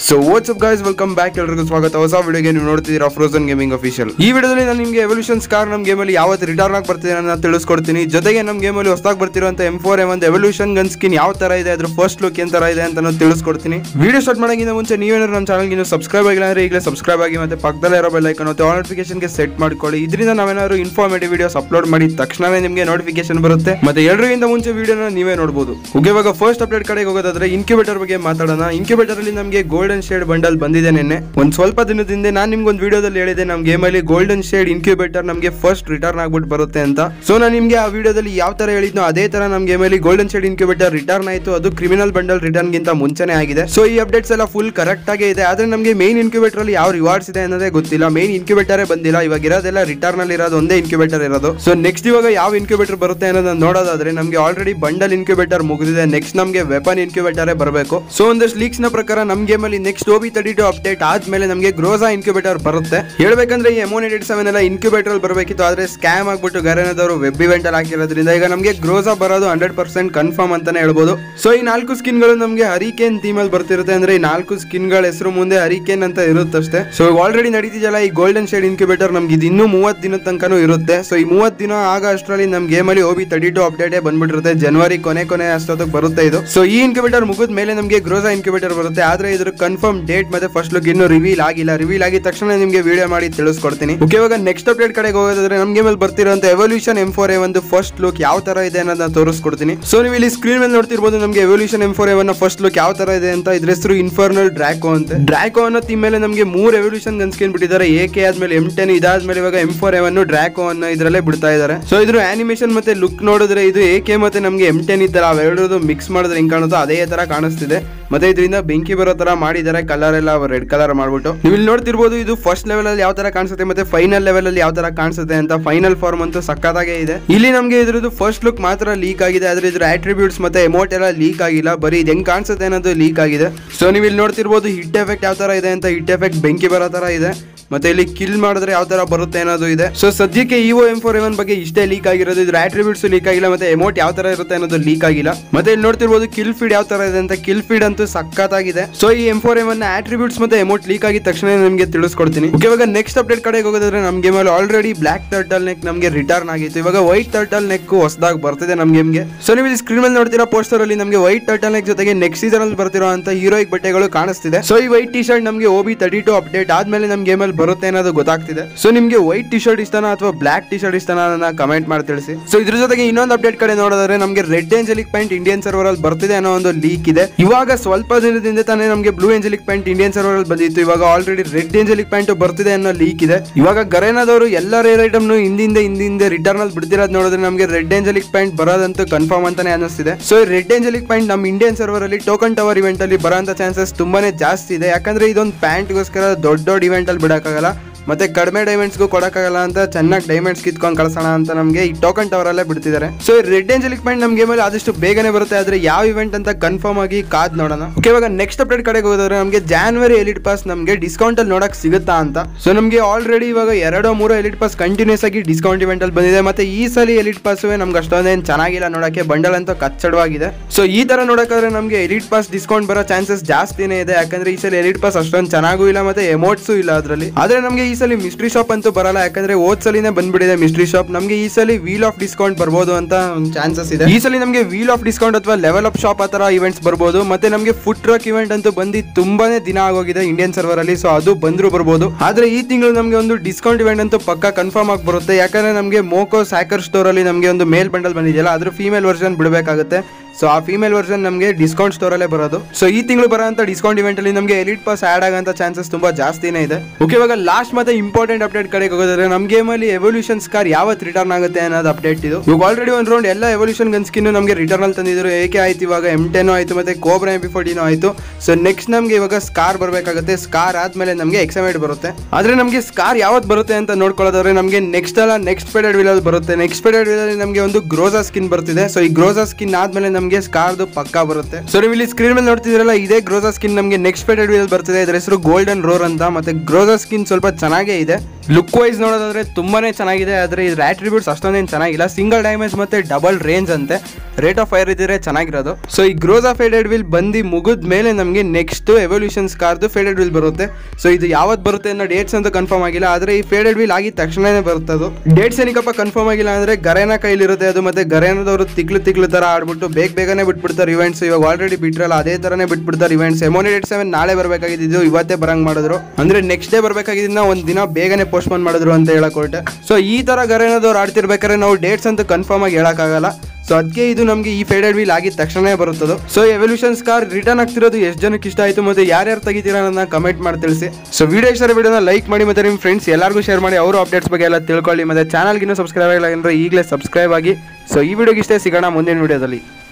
so what's up guys welcome back ಎಲ್ರಿಗೂ ಸ್ವಾಗತ ಹೊಸ ವಿಡಿಯೋಗೆ ನೀವು ನೋಡ್ತಿದ್ದೀರಾ ಫ್ರೋಸನ್ ಗೇಮಿಂಗ್ ಅಫಿಷಿಯಲ್ ಈ ವಿಡಿಯೋದಲ್ಲಿ ನಾನು ನಿಮಗೆ ಎವಲ್ಯೂಷನ್ ಸ್ಕಾರ್ ನಮ್ಮ ಗೇಮಲ್ಲಿ ಯಾವತ್ತು ರಿಟರ್ನ್ ಆಗಿ ಬರ್ತಿದೆ ಅಂತ ತಿಳಿಸ್ಕೊಡ್ತೀನಿ ಜೊತೆಗೆ ನಮ್ಮ ಗೇಮಲ್ಲಿ ಹೊಸದಾಗಿ ಬರ್ತಿರುವಂತ ಎಂ ಫೋರ್ ಎಮ್ ಒಂದು ಎವಲ್ಯೂಷನ್ ಗನ್ ಸ್ಕಿನ್ ಯಾವ ತರ ಇದೆ ಅದ್ರ ಫಸ್ಟ್ ಲುಕ್ ಏನ್ ತರ ಇದೆ ಅಂತ ನಾನು ತಿಳಿಸ್ಕೊಡ್ತೀನಿ ವಿಡಿಯೋ ಸ್ಟಾರ್ಟ್ ಮಾಡೋಕ್ಕಿಂತ ಮುಂಚೆ ನೀವೇನಾದ್ರು ನಮ್ಮ ಚಾನಲ್ಗೆ ಇನ್ನೂ ಸಬ್ಸ್ಕ್ರೈಬ್ ಆಗಿಲ್ಲ ಅಂದ್ರೆ ಈಗಲೇ ಸಬ್ಸ್ಕ್ರೈಬ್ ಆಗಿ ಮತ್ತೆ ಪಕ್ಕದಲ್ಲೇ ಇರೋ ಬೆಲ್ ಐಕನ್ ಮತ್ತೆ ಆಲ್ ನೋಟಿಫಿಕೇಶನ್ಗೆ ಸೆಟ್ ಮಾಡ್ಕೊಳ್ಳಿ ಇದರಿಂದ ನಾವೇನಾದ್ರು ಇನ್ಫಾರ್ಮೇಟಿವ್ ವಿಡಿಯೋಸ್ ಅಪ್ಲೋಡ್ ಮಾಡಿದ ತಕ್ಷಣವೇ ನಿಮಗೆ ನೋಟಿಫಿಕೇಶನ್ ಬರುತ್ತೆ ಮತ್ತೆ ಎಲ್ರಿಗಿಂತ ಮುಂಚೆ ವಿಡಿಯೋನ ನೀವೇ ನೋಡಬಹುದು ಓಕೆ ಇವಾಗ ಫಸ್ಟ್ ಅಪ್ಡೇಟ್ ಕಡೆಗೆ ಹೋಗೋದಾದ್ರೆ ಇನ್ಕ್ಯುಬೇಟರ್ ಬಗ್ಗೆ ಮಾತಾಡೋಣ ಇನ್ಕ್ಯುಬೇಟರ್ ಅಲ್ಲಿ ನಮಗೆ ಗೋಲ್ಡನ್ ಶೇಡ್ ಬಂಡಲ್ ಬಂದಿದೆ ನಿನ್ನೆ ಒಂದ್ ಸ್ವಲ್ಪ ದಿನದ ಹಿಂದೆ ನಾನು ನಿಮ್ಗೆ ಒಂದು ವಿಡಿಯೋದಲ್ಲಿ ಹೇಳಿದೆ ನಮ್ಮ ಗೇಮ್ ಅಲ್ಲಿ ಗೋಲ್ಡನ್ ಶೇಡ್ ಇನ್ಕ್ಯುಬೇಟರ್ ನಮಗೆ ಫಸ್ಟ್ ರಿಟರ್ನ್ ಆಗ್ಬಿಟ್ಟು ಬರುತ್ತೆ ಅಂತ ಸೊ ನಾನು ನಿಮ್ಗೆ ಆ ವಿಡಿಯೋದಲ್ಲಿ ಯಾವ ತರ ಹೇಳಿದ್ನೋ ಅದೇ ತರ ನಮ್ಮ ಗೇಮ್ ಅಲ್ಲಿ ಗೋಲ್ಡನ್ ಶೇಡ್ ಇನ್ಕ್ಯುಬೇಟರ್ ರಿಟರ್ನ್ ಆಯ್ತು ಅದು ಕ್ರಿಮಿನಲ್ ಬಂಡಲ್ ರಿಟರ್ನ್ ಗಿಂತ ಮುಂಚೆನೆ ಆಗಿದೆ ಸೊ ಈ ಅಪ್ಡೇಟ್ಸ್ ಎಲ್ಲ ಫುಲ್ ಕರೆಕ್ಟ್ ಆಗೇ ಇದೆ ಆದ್ರೆ ನಮಗೆ ಮೇನ್ ಇನ್ಕ್ಯುಬೇಟರ್ ಅಲ್ಲಿ ಯಾವ ರಿವಾರ್ಡ್ಸ್ ಇದೆ ಅನ್ನೋದೇ ಗೊತ್ತಿಲ್ಲ ಮೇನ್ ಇನ್ಕ್ಯುಬೇಟರೇ ಬಂದಿಲ್ಲ ಇವಾಗ ಇರೋದೆಲ್ಲ ರಿಟರ್ನ್ ಅಲ್ಲಿ ಇರೋದು ಒಂದೇ ಇನ್ಕ್ಯುಬೇಟರ್ ಇರೋದು ಸೊ ನೆಕ್ಸ್ಟ್ ಇವಾಗ ಯಾವ ಇನ್ಕ್ಯುಬೇಟರ್ ಬರುತ್ತೆ ಅನ್ನೋದನ್ನ ನೋಡೋದಾದ್ರೆ ನಮಗೆ ಆಲ್ರೆಡಿ ಬಂಡಲ್ ಇನ್ಕ್ಯುಬೇಟರ್ ಮುಗಿದಿದೆ ನೆಕ್ಸ್ಟ್ ನಮಗೆ ವೆಪನ್ ಇನ್ಕ್ಯುಬೇಟರೇ ಬರಬೇಕು ಸೊ ಒಂದಷ್ಟು ಲೀಕ್ಸ್ ನ ಪ್ರಕಾರ ನಮ್ ಗೇಮ್ ಅಲ್ಲಿ next OB thirty two update ಆದ್ಮೇಲೆ ನಮಗೆ ಗ್ರೋಸಾ ಇನ್ಕ್ಯುಬೇಟರ್ ಬರುತ್ತೆ ಹೇಳ್ಬೇಕಂದ್ರೆ ಈ ಎಮೋನ್ ಏಟ್ ಸೆವೆನ್ ಎಲ್ಲ ಇನ್ಕ್ಯುಬೇಟರ್ ಅಲ್ಲಿ ಬರಬೇಕಿತ್ತು ಆದ್ರೆ ಸ್ಕ್ಯಾಮ್ ಆಗ್ಬಿಟ್ಟು ಗರೇನದವರು ವೆಬ್ ಇವೆಂಟ್ ಅಲ್ಲಿ ಹಾಕಿರೋದ್ರಿಂದ ಈಗ ನಮಗೆ ಗ್ರೋಸಾ ಬರೋದು ಹಂಡ್ರೆಡ್ ಪರ್ಸೆಂಟ್ ಕನ್ಫರ್ಮ್ ಅಂತಾನೆ ಹೇಳ್ಬೋದು ಸೊ ಈ ನಾಲ್ಕು ಸ್ಕಿನ್ ಗಳು ನಮಗೆ ಹರಿಕೇನ್ ಥೀಮ್ ಅಲ್ಲಿ ಬರ್ತಿರುತ್ತೆ ಅಂದ್ರೆ ಈ ನಾಲ್ಕು ಸ್ಕಿನ್ ಗಳ ಹೆಸರು ಮುಂದೆ ಹರಿಕೇನ್ ಅಂತ ಇರುತ್ತಷ್ಟೇ ಸೊ ಆಲ್ರೆಡಿ ನಡೀತಿದೆಯಲ್ಲ ಈ ಗೋಲ್ಡನ್ ಶೇಡ್ ಇನ್ಕ್ಯುಬೇಟರ್ ನಮ್ಗೆ ಇದು ಇನ್ನೂ ಮೂವತ್ತು ದಿನದ ತನಕನೂ ಇರುತ್ತೆ ಸೊ ಈ ಮೂವತ್ತು ದಿನ ಆಗ ಅಷ್ಟರಲ್ಲಿ ನಮ್ ಗೇಮ್ ಅಲ್ಲಿ ಓಬಿ ತರ್ಟಿ ಟು ಅಪ್ಡೇಟ್ ಬಂದ್ಬಿಟ್ಟಿರುತ್ತೆ ಜನವರಿ ಕೊನೆ ಕೊನೆ ಅಷ್ಟೊತ್ತಿಗೆ ಬರುತ್ತೆ ಇದು ಸೊ ಈ ಇನ್ಕ್ಯುಬೇಟರ್ ಮುಗಿದ ಮೇಲೆ ನಮಗೆ ಗ್ರೋಸಾ ಇನ್ಕ್ಯುಬೇಟರ್ ಬರುತ್ತೆ ಆದ್ರೆ ಇದ್ರ ಕನ್ಫರ್ಮ್ ಡೇಟ್ ಮತ್ತೆ ಫಸ್ಟ್ ಲುಕ್ ಇನ್ನೂ ರಿವೀಲ್ ಆಗಿಲ್ಲ ರಿವೀಲ್ ಆಗಿದ ತಕ್ಷಣ ನಿಮಗೆ ವಿಡಿಯೋ ಮಾಡಿ ತಿಳಿಸ್ಕೊಡ್ತೀನಿ ಓಕೆ ಇವಾಗ ನೆಕ್ಸ್ಟ್ ಅಪ್ಡೇಟ್ ಕಡೆಗೆ ಹೋಗೋದಾದ್ರೆ ನಮ್ಗೆ ಮೇಲೆ ಬರ್ತಿರೋಂತ ಎವಲ್ಯೂಷನ್ ಎಂ ಫೋರ್ ಎ ಒಂದು ಫಸ್ಟ್ ಲುಕ್ ಯಾವ ತರ ಇದೆ ಅನ್ನೋದನ್ನ ತೋರಿಸ್ಕೊಡ್ತೀನಿ ಸೊ ನೀವು ಇಲ್ಲಿ ಸ್ಕ್ರೀನ್ ಮೇಲೆ ನೋಡ್ತಿರ್ಬೋದು ನಮಗೆ evolution M four A first look ಯಾವ ತರ ಇದೆ ಅಂತ ಇದ್ರ ಹೆಸರು ಇನ್ಫರ್ನಲ್ ಡ್ರಾಕೋ ಅಂತ ಡ್ರಾಕೋ ಅನ್ನೋ ಥೀಮ್ ಮೇಲೆ ನಮಗೆ ಮೂರು ಎವಲ್ಯೂಷನ್ ಗನ್ ಸ್ಕಿನ್ ಬಿಟ್ಟಿದ್ದಾರೆ ಎ ಕೆ ಆದ್ಮೇಲೆ ಎಂ ಟೆನ್ ಇದಾದ್ಮೇಲೆ ಇವಾಗ ಎಂ ಫೋರ್ ಎವನ್ನು ಡ್ರಾಕೋ ಅನ್ನೋ ಇದರಲ್ಲೇ ಬಿಡ್ತಾ ಇದ್ದಾರೆ ಸೊ ಇದ್ರ ಆನಿಮೇಷನ್ ಮತ್ತೆ ಲುಕ್ ನೋಡಿದ್ರೆ ಇದು ಎ ಕೆ ಮತ್ತೆ ನಮಗೆ ಎಂ ಟೆನ್ ಇತ್ತರ ಅವೆರಡು ಮಿಕ್ಸ್ ಮಾಡಿದ್ರೆ ಹೆಂಗ್ ಕಾಣುತ್ತೋ ಅದೇ ತರ ಕಾಣಿಸ್ತಿದೆ ಮತ್ತೆ ಇದರಿಂದ ಬೆಂಕಿ ಬರೋ ತರ ಮಾಡಿದ್ದಾರೆ ಕಲರ್ ಎಲ್ಲ ರೆಡ್ ಕಲರ್ ಮಾಡ್ಬಿಟ್ಟು ನೀವು ಇಲ್ಲಿ ನೋಡ್ತಿರ್ಬೋದು ಇದು ಫಸ್ಟ್ ಲೆವೆಲ್ ಅಲ್ಲಿ ಯಾವ ತರ ಕಾಣಿಸುತ್ತೆ ಮತ್ತೆ ಫೈನಲ್ ಲೆವೆಲ್ ಅಲ್ಲಿ ಯಾವ ತರ ಕಾಣಿಸುತ್ತೆ ಅಂತ ಫೈನಲ್ ಫಾರ್ಮ್ ಅಂತೂ ಸಕ್ಕತ್ತಾಗೆ ಇದೆ ಇಲ್ಲಿ ನಮಗೆ ಇದ್ರದ್ದು ಫಸ್ಟ್ ಲುಕ್ ಮಾತ್ರ ಲೀಕ್ ಆಗಿದೆ ಆದ್ರೆ ಇದ್ರ ಆಟ್ರಿಬ್ಯೂಟ್ಸ್ ಮತ್ತೆ ಎಮೋಟ್ ಎಲ್ಲ ಲೀಕ್ ಆಗಿಲ್ಲ ಬರೀ ಇದು ಹೆಂಗ್ ಕಾಣಿಸುತ್ತೆ ಅನ್ನೋದು ಲೀಕ್ ಆಗಿದೆ ಸೊ ನೀವು ಇಲ್ಲಿ ನೋಡ್ತಿರ್ಬೋದು ಹಿಟ್ ಎಫೆಕ್ಟ್ ಯಾವ ತರ ಇದೆ ಅಂತ ಹಿಟ್ ಎಫೆಕ್ಟ್ ಬೆಂಕಿ ಬರೋ ತರ ಇದೆ ಮತ್ತೆ ಇಲ್ಲಿ ಕಿಲ್ ಮಾಡಿದ್ರೆ ಯಾವ ತರ ಬರುತ್ತೆ ಅನ್ನೋದು ಇದೆ ಸೊ ಸದ್ಯಕ್ಕೆ ಇಒ ಎಂ ಫೋರ್ ಎವನ್ ಬಗ್ಗೆ ಇಷ್ಟೇ ಲೀಕ್ ಆಗಿರೋದು ಇದ್ರ ಆಟ್ರಿಬ್ಯೂಟ್ಸ್ ಲೀಕ್ ಆಗಿಲ್ಲ ಮತ್ತೆ ಎಮೋಟ್ ಯಾವ ತರ ಇರುತ್ತೆ ಅನ್ನೋದು ಲೀಕ್ ಆಗಿಲ್ಲ ಮತ್ತೆ ಇಲ್ಲಿ ನೋಡ್ತಿರ್ಬೋದು ಕಿಲ್ ಫೀಡ್ ಯಾವ ತರ ಇದೆ ಅಂತ ಕಿಲ್ ಫೀಡ್ ಅಂತೂ ಸಖತ್ತಾಗಿದೆ ಸೊ ಈ ಎಂ ಫೋರ್ ಎವನ್ ಆಟ್ರಿಬ್ಯೂಟ್ಸ್ ಮತ್ತೆ ಎಮೋಟ್ ಲೀಕ್ ಆಗಿದ ತಕ್ಷಣ ನಿಮಗೆ ತಿಳಿಸ್ಕೊಡ್ತೀನಿ Okay, ಇವಾಗ ನೆಕ್ಸ್ಟ್ ಅಪ್ಡೇಟ್ ಕಡೆಗೆ ಹೋಗೋದಾದ್ರೆ ನಮ್ ಗೇಮ್ ಅಲ್ಲಿ ಆಲ್ರೆಡಿ ಬ್ಲಾಕ್ ಟರ್ಟಲ್ ನೆಕ್ ನಮಗೆ ರಿಟರ್ನ್ ಆಗಿತ್ತು ಇವಾಗ ವೈಟ್ ಟರ್ಟಲ್ ನೆಕ್ ಹೊಸದಾಗಿ ಬರ್ತಿದೆ ನಮ್ ಗೇಮ್ಗೆ ಸೊ ನೀವು ಇಲ್ಲಿ ಸ್ಕ್ರೀನ್ ಮೇಲೆ ನೋಡ್ತಿರೋ ಪೋಸ್ಟರ್ ಅಲ್ಲಿ ನಮಗೆ ವೈಟ್ ಟರ್ಟಲ್ ನೆಕ್ ಜೊತೆಗೆ ನೆಕ್ಸ್ಟ್ ಸೀಸನ್ ಅಲ್ಲಿ ಬರ್ತಿರೋ ಅಂತ ಹೀರೋಯಿಕ್ ಬಟ್ಟೆಗಳು ಕಾಣಿಸ್ತಿದೆ ಸೊ ಈ ವೈಟ್ ಟಿ ಶರ್ಟ್ ನಮಗೆ ಓಬಿ ತರ್ಟಿ ಟು ಅಪ್ಡೇಟ್ ಆದ್ಮೇಲೆ ನಮ್ ಗೇಮ್ ಅಲ್ಲಿ ಬರುತ್ತೆ ಅನ್ನೋದು ಗೊತ್ತಾಗ್ತಿದೆ ಸೊ ನಿಮ್ಗೆ ವೈಟ್ ಟಿ ಶರ್ಟ್ ಇಷ್ಟನಾ ಅಥವಾ ಬ್ಲಾಕ್ ಟಿ ಶರ್ಟ್ ಇಷ್ಟನಾ ನನ್ನ ಕಮೆಂಟ್ ಮಾಡಿ ತಿಳಿಸಿ ಸೊ ಇದ್ರ ಜೊತೆಗೆ ಇನ್ನೊಂದು ಅಪ್ಡೇಟ್ ಕಡೆ ನೋಡಿದ್ರೆ ನಮಗೆ red angelic pant Indian server ಅಲ್ಲಿ ಬರ್ತಿದೆ ಅನ್ನೋ ಒಂದು ಲೀಕ್ ಇದೆ ಇವಾಗ ಸ್ವಲ್ಪ ದಿನದಿಂದ ತಾನೇ ನಮಗೆ blue angelic pant Indian server ಅಲ್ಲಿ ಬಂದಿತ್ತು ಇವಾಗ ಆಲ್ರೆಡಿ ರೆಡ್ ಏಂಜಲಿಕ್ ಪ್ಯಾಂಟ್ ಬರ್ತಿದೆ ಅನ್ನೋ ಲೀಕ್ ಇದೆ ಇವಾಗ ಗರೇನಾದವರು ಎಲ್ಲ ರೇರ್ ಐಟಮ್ ಹಿಂದಿಂದ ಹಿಂದಿಂದ ರಿಟರ್ನ್ ಅಲ್ಲಿ ಬಿಡ್ತಿರೋದು ನೋಡಿದ್ರೆ ನಮಗೆ ರೆಡ್ ಏಂಜಲಿಕ್ ಪ್ಯಾಂಟ್ ಬರೋದಂತೂ ಕನ್ಫರ್ಮ್ ಅಂತಾನೆ ಅನಿಸ್ತಿದೆ ಸೊ ರೆಡ್ ಏಂಜಲಿಕ್ ಪ್ಯಾಂಟ್ ನಮ್ಮ ಇಂಡಿಯನ್ ಸರ್ವರ್ ಅಲ್ಲಿ ಟೋಕನ್ ಟವರ್ ಇವೆಂಟ್ ಅಲ್ಲಿ ಬರೋಂತ ಚಾನ್ಸಸ್ ತುಂಬಾನೇ ಜಾಸ್ತಿ ಇದೆ ಯಾಕಂದ್ರೆ ಇದೊಂದು ಪ್ಯಾಂಟ್ಗೋಸ್ಕರ ದೊಡ್ಡ ದೊಡ್ಡ ಇವೆಂಟ್ ಅಲ್ಲಿ ಬಿಡಕ್ಕಾಗಲ್ಲ ಮತ್ತೆ ಕಡಿಮೆ ಡೈಮಂಡ್ಸ್ಗೂ ಕೊಡಕ್ಕಾಗಲ್ಲ ಅಂತ ಚೆನ್ನಾಗಿ ಡೈಮಂಡ್ಸ್ ಕಿತ್ಕೊಂಡು ಕಳ್ಸೋಣ ಅಂತ ನಮಗೆ ಈ ಟೋಕನ್ ಟವರ್ ಅಲ್ಲೇ ಬಿಡ್ತಿದ್ದಾರೆ ಸೊ ರೆಡ್ ಏಂಜಲಿಕ್ ಪಾಯಿಂಟ್ ನಮ್ ಗೇಮಲ್ಲಿ ಆದಷ್ಟು ಬೇಗನೆ ಬರುತ್ತೆ ಆದ್ರೆ ಯಾವ ಇವೆಂಟ್ ಅಂತ ಕನ್ಫರ್ಮ್ ಆಗಿ ಕಾದ್ ನೋಡೋಣ ಓಕೆ ಇವಾಗ ನೆಕ್ಸ್ಟ್ ಅಪ್ಡೇಟ್ ಕಡೆಗೆ ಹೋದ್ರೆ ನಮಗೆ ಜಾನ್ವರಿ ಎಲಿಟ್ ಪಾಸ್ ನಮಗೆ ಡಿಸ್ಕೌಂಟ್ ಅಲ್ಲಿ ನೋಡಕ್ ಸಿಗುತ್ತಾ ಅಂತ ಸೊ ನಮಗೆ ಆಲ್ರೆಡಿ ಇವಾಗ ಎರಡೋ ಮೂರೋ ಎಲಿಟ್ ಪಾಸ್ ಕಂಟಿನ್ಯೂಸ್ ಆಗಿ ಡಿಸ್ಕೌಂಟ್ ಇವೆಂಟ್ ಅಲ್ಲಿ ಬಂದಿದೆ ಮತ್ತೆ ಈ ಸಲ ಎಲಿಟ್ ಪಾಸ್ ನಮ್ಗೆ ಅಷ್ಟೊಂದೇನು ಚೆನ್ನಾಗಿಲ್ಲ ನೋಡಕ್ಕೆ ಬಂಡಲ್ ಅಂತ ಕಚ್ಚಡವಾಗಿದೆ ಸೊ ಈ ತರ ನೋಡಕ್ಕಾದ್ರೆ ನಮಗೆ ಎಲಿಟ್ ಪಾಸ್ ಡಿಸ್ಕೌಂಟ್ ಬರೋ ಚಾನ್ಸಸ್ ಜಾಸ್ತಿನೇ ಇದೆ ಯಾಕಂದ್ರೆ ಈ ಸಲ ಎಲಿಟ್ ಪಾಸ್ ಅಷ್ಟೊಂದು ಚೆನ್ನಾಗೂ ಇಲ್ಲ ಮತ್ತೆ ಎಮೋಟ್ಸು ಇಲ್ಲ ಅದರಲ್ಲಿ ಆದ್ರೆ ನಮಗೆ ಈ ಸಲ ಮಿಸ್ಟ್ರಿ ಶಾಪ್ ಅಂತೂ ಬರಲ್ಲ ಯಾಕಂದ್ರೆ ಓದ್ ಸಲಿನೇ ಬಂದ್ಬಿಟ್ಟಿದೆ ಮಿಸ್ಟ್ರಿ ಶಾಪ್ ನಮಗೆ ಈ ಸಲ ವೀಲ್ ಆಫ್ ಡಿಸ್ಕೌಂಟ್ ಬರ್ಬೋದು ಅಂತ ಚಾನ್ಸಸ್ ಇದೆ ಈ ಸಲ ನಮಗೆ ವೀಲ್ ಆಫ್ ಡಿಸ್ಕೌಂಟ್ ಅಥವಾ ಲೆವೆಲ್ ಅಪ್ ಶಾಪ್ ಆತರ ಇವೆಂಟ್ಸ್ ಬರ್ಬೋದು ಮತ್ತೆ ನಮಗೆ ಫುಡ್ ಟ್ರಕ್ ಇವೆಂಟ್ ಅಂತೂ ಬಂದು ತುಂಬಾನೇ ದಿನ ಆಗೋಗಿದೆ ಇಂಡಿಯನ್ ಸರ್ವರ್ ಅಲ್ಲಿ ಸೊ ಅದು ಬಂದ್ರು ಬರ್ಬೋದು ಆದ್ರೆ ಈ ತಿಂಗಳು ನಮಗೆ ಒಂದು ಡಿಸ್ಕೌಂಟ್ ಇವೆಂಟ್ ಅಂತೂ ಪಕ್ಕ ಕನ್ಫರ್ಮ್ ಆಗಿ ಬರುತ್ತೆ ಯಾಕಂದ್ರೆ ನಮಗೆ ಮೋಕೋ ಸ್ಯಾಕರ್ ಸ್ಟೋರ್ ಅಲ್ಲಿ ನಮಗೆ ಒಂದು ಮೇಲ್ ಬಂಡಲ್ ಬಂದಿದೆಯಲ್ಲ ಅದ್ರ ಫೀಮೇಲ್ ವರ್ಷನ್ ಬಿಡಬೇಕಾಗುತ್ತೆ ಸೊ ಆ ಫೀಮೇಲ್ ವರ್ಷನ್ ನಮಗೆ ಡಿಸ್ಕೌಂಟ್ ಸ್ಟೋರಲ್ಲೇ ಬರೋದು ಸೊ ಈ ತಿಂಗಳು ಬರೋಂಥ ಡಿಸ್ಕೌಂಟ್ ಇವೆಂಟ್ ಅಲ್ಲಿ ನಮಗೆ ಎಲಿಟ್ ಪಾಸ್ ಆಡ್ ಆಗಂತ ಚಾನ್ಸಸ್ ತುಂಬಾ ಜಾಸ್ತಿನೇ ಇದೆ ಓಕೆ ಇವಾಗ ಲಾಸ್ಟ್ ಮತ್ತೆ ಇಂಪಾರ್ಟೆಂಟ್ ಅಪ್ಡೇಟ್ ಕಡೆಗೆ ಹೋಗೋದ್ರೆ ನಮ್ಮ ಗೇಮಲ್ಲಿ ಎವಲ್ಯೂಷನ್ ಸ್ಕಾರ್ ಯಾವತ್ತು ರಿಟರ್ನ್ ಆಗುತ್ತೆ ಅನ್ನೋದು ಅಪ್ಡೇಟ್ ಇದು ಇವಾಗ ಆಲ್ರೆಡಿ ಒಂದು ರೌಂಡ್ ಎಲ್ಲ ಎವಲ್ಯೂಷನ್ ಗನ್ ಸ್ಕಿನ್ ನಮಗೆ ರಿಟರ್ನ್ ಅಲ್ಲಿ ತಂದಿದ್ರು ಏಕೆ ಆಯ್ತು ಇವಾಗ ಎಮ್ ಟೆನ್ ಆಯ್ತು ಮತ್ತೆ ಕೋಬ್ರಾ ಎಂ ಪಿ ಫೋರ್ಟಿನೋ ಆಯ್ತು ಸೊ ನೆಕ್ಸ್ಟ್ ನಮಗೆ ಇವಾಗ ಸ್ಕಾರ್ ಬರಬೇಕಾಗುತ್ತೆ ಸ್ಕಾರ್ ಆದ್ಮೇಲೆ ನಮಗೆ ಎಕ್ಸಮೈಡ್ ಬರುತ್ತೆ ಆದ್ರೆ ನಮಗೆ ಸ್ಕಾರ್ ಯಾವತ್ತು ಬರುತ್ತೆ ಅಂತ ನೋಡ್ಕೊಳ್ಳೋದಾದ್ರೆ ನಮಗೆ ನೆಕ್ಸ್ಟ್ ಅಲ್ಲ ನೆಕ್ಸ್ಟ್ ಪೆಡೆಡ್ ವಿಲಲ್ಲಿ ಬರುತ್ತೆ ನೆಕ್ಸ್ಟ್ ಪೆಡೆಡ್ ವಿಲಲ್ಲಿ ನಮಗೆ ಒಂದು ಗ್ರೋಸಾ ಸ್ಕಿನ್ ಬರ್ತಿದೆ ಸೊ ಈ ಗ್ರೋಸಾ ಸ್ಕಿನ್ ಆದ್ಮೇಲೆ ನಮಗೆ ನಮಗೆ ಸ್ಕಾರ್ದು ಪಕ್ಕಾ ಬರುತ್ತೆ ಸೊ ನೀವು ಇಲ್ಲಿ ಸ್ಕ್ರೀನ್ ಮೇಲೆ ನೋಡ್ತಿದ್ರಲ್ಲ ಇದೇ ಗ್ರೋಸಾ ಸ್ಕಿನ್ ನಮಗೆ ನೆಕ್ಸ್ಟ್ ಫೇಡೆಡ್ ವೀಲ್ ಬರ್ತದೆ ಇದ್ರ ಹೆಸರು ಗೋಲ್ಡನ್ ರೋರ್ ಅಂತ ಮತ್ತೆ ಗ್ರೋಸಾ ಸ್ಕಿನ್ ಸ್ವಲ್ಪ ಚೆನ್ನಾಗೇ ಇದೆ ಲುಕ್ ವೈಸ್ ನೋಡೋದಾದ್ರೆ ತುಂಬಾನೇ ಚೆನ್ನಾಗಿದೆ ಆದ್ರೆ ಇದ್ರ ಆಟ್ರಿಬ್ಯೂಟ್ಸ್ ಅಷ್ಟೊಂದೇನು ಚೆನ್ನಾಗಿಲ್ಲ ಸಿಂಗಲ್ ಡ್ಯಾಮೇಜ್ ಮತ್ತೆ ಡಬಲ್ ರೇಂಜ್ ಅಂತೆ ರೇಟ್ ಆಫ್ ಫೈರ್ ಇದ್ರೆ ಚೆನ್ನಾಗಿರೋದು ಸೊ ಈ ಗ್ರೋಸಾ ಫೇಡೆಡ್ ವಿಲ್ ಬಂದು ಮುಗಿದ ಮೇಲೆ ನಮಗೆ ನೆಕ್ಸ್ಟ್ ಎವಲ್ಯೂಷನ್ ಕಾರ್ದು ಫೇಡೆಡ್ ವಿಲ್ ಬರುತ್ತೆ ಸೊ ಇದು ಯಾವತ್ತು ಬರುತ್ತೆ ಅನ್ನೋ ಡೇಟ್ಸ್ ಅಂತ ಕನ್ಫರ್ಮ್ ಆಗಿಲ್ಲ ಆದ್ರೆ ಈ ಫೇಡೆಡ್ ವಿಲ್ ಆಗಿದ ತಕ್ಷಣನೇ ಬರುತ್ತೆ ಅದು ಡೇಟ್ಸ್ ಏನಕ್ಕಪ್ಪ ಕನ್ಫರ್ಮ್ ಆಗಿಲ್ಲ ಅಂದ್ರೆ ಗರೇನ ಕೈಲಿರುತ್ತೆ ಅದು ಮತ್ತೆ ಗರೇನದವರು ತಿಕ್ಲು ತಿಕ್ಲು ತರ ಆಡ್ಬಿಟ್ಟು ಬೇಗ ಬೇಗನೆ ಬಿಟ್ಬಿಡ್ತಾರೆ ಇವೆಂಟ್ಸ್ ಇವಾಗ ಆಲ್ರೆಡಿ ಬಿಟ್ರಲ್ಲ ಅದೇ ತರನೇ ಬಿಟ್ಬಿಡ್ತಾರೆ ಇವೆಂಟ್ಸ್ ಎಮೋನಿ ಡೇಟ್ ಸೆವೆನ್ ನಾಳೆ ಬರಬೇಕಾಗಿದ್ದು ಇವತ್ತೇ ಬರಂಗ್ ಮಾಡಿದ್ರು ಅಂದ್ರೆ ನೆಕ್ಸ್ಟ್ ಡೇ ಬರಬೇಕಾಗಿದ್ದನ್ನ ಒಂದ್ ದಿನ ಬೇಗನೆ ಪೋಸ್ಟ್ಪೋನ್ ಮಾಡಿದ್ರು ಅಂತ ಹೇಳಕ್ ಹೊರಟೆ ಸೊ ಈ ತರ ಗರೇನದವ್ರು ಆಡ್ತಿರ್ಬೇಕಾದ್ರೆ ನಾವು ಡೇಟ್ಸ್ ಅಂತ ಕನ್ಫರ್ಮ್ ಆಗಿ ಹೇಳಕ್ಕಾಗಲ್ಲ ಸೊ ಅದಕ್ಕೆ ಇದು ನಮಗೆ ಈ ಫೇಡೆಡ್ ವೀಲ್ ಆಗಿದ ತಕ್ಷಣ ಬರುತ್ತದು ಸೊ ಎವಲ್ಯೂಷನ್ಸ್ ಕಾರ್ ರಿಟರ್ನ್ ಆಗ್ತಿರೋದು ಎಷ್ಟು ಜನಕ್ಕೆ ಇಷ್ಟ ಆಯಿತು ಮತ್ತೆ ಯಾರ್ಯಾರು ತೆಗಿತೀರಾ ನನ್ನ ಕಮೆಂಟ್ ಮಾಡಿ ತಿಳಿಸಿ ಸೊ ವಿಡಿಯೋ ಇಷ್ಟ ವಿಡಿಯೋನ ಲೈಕ್ ಮಾಡಿ ಮತ್ತೆ ನಿಮ್ಮ ಫ್ರೆಂಡ್ಸ್ ಎಲ್ಲರಿಗೂ ಶೇರ್ ಮಾಡಿ ಅವರು ಅಪ್ಡೇಟ್ಸ್ ಬಗ್ಗೆ ಎಲ್ಲ ತಿಳ್ಕೊಳ್ಳಿ ಮತ್ತೆ ಚಾನಲ್ಗಿನ್ನೂ ಸಬ್ಸ್ಕ್ರೈಬ್ ಆಗಿಲ್ಲ ಅಂದರೆ ಈಗಲೇ ಸಬ್ಸ್ಕ್ರೈಬ್ ಆಗಿ ಸೊ ಈ ವಿಡಿಯೋಗೆ ಇಷ್ಟೇ ಸಿಗೋಣ ಮುಂದಿನ ವಿಡಿಯೋದಲ್ಲಿ